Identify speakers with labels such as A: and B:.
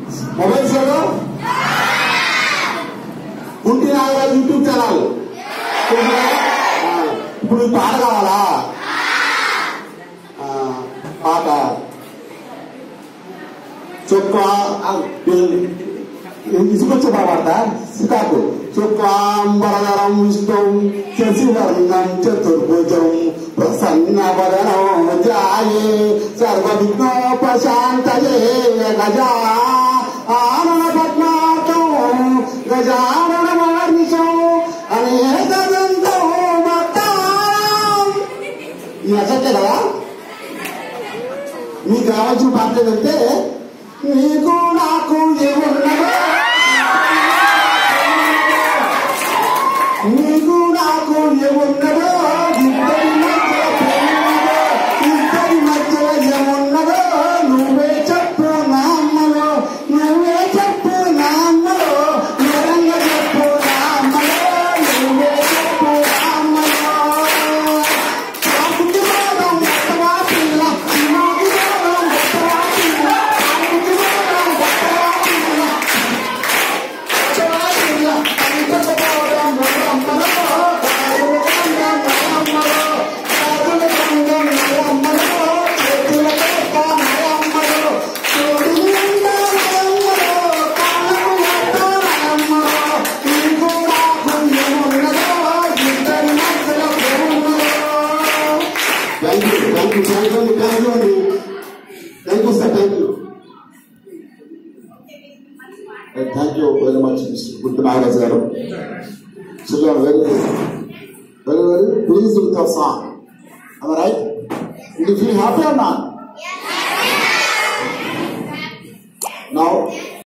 A: Mobiles లో కుంటి Nagaraju YouTube channel ఆ, ఇప్పుడు ఈ పాట కావాలా ఆ, పాట చొక్క ఇసుకొచ్చే పాట సితాకు శుక్లాంబరధరం విష్ణుం శశివర్ణం చతుర్భుజం ప్రసన్న వదనం జాయే సర్వ విఘ్నోపశాంతయే గజా ఆనన పద్మార్థం గజానన మహర్నిశం అనేక దంతం ఈ అసత్య కదా మీకు రావాల్సిన పాట ఏంటంటే నీకు నాకు ఏమున్నదో నీకు నాకు ఏమున్నదో ఇద్దరి మధ్య ప్రేమన్నదో ఇద్దరి మధ్యలో ఏమున్నదో నువ్వే చెప్పు నా అమ్మలో నువ్వే చెప్పు నా అమ్మలో నిరంగా చెప్పు నా అమ్మలో నువ్వే చెప్పు నా అమ్మలో ఆకుకి మోదం గొప్పవా పిల్ల సినిమాకి మోదం గొప్పవా పిల్ల ఆకుకి మోదం గొప్పవా పిల్ల గొప్పవా పిల్ల అంతకు మోదం నల్లమ్మలో కారుల గంధం నల్లమ్మలో కారుల గంధం నల్లమ్మలో చేతుల కోట నల్లమ్మలో చూడు నిండా నల్లమ్మలో కాళ్ళకు లట్ట నల్లమ్మలో నీకు నాకు ఏమున్నదో ఇద్దరి మధ్యలో ఏమున్నదో thank you thank you thank you thank you అండి thank you sir thank you thank you very much mister good Nagaraj గారు so you are very very very please with our song am I right? Did you feel happy or not? Now,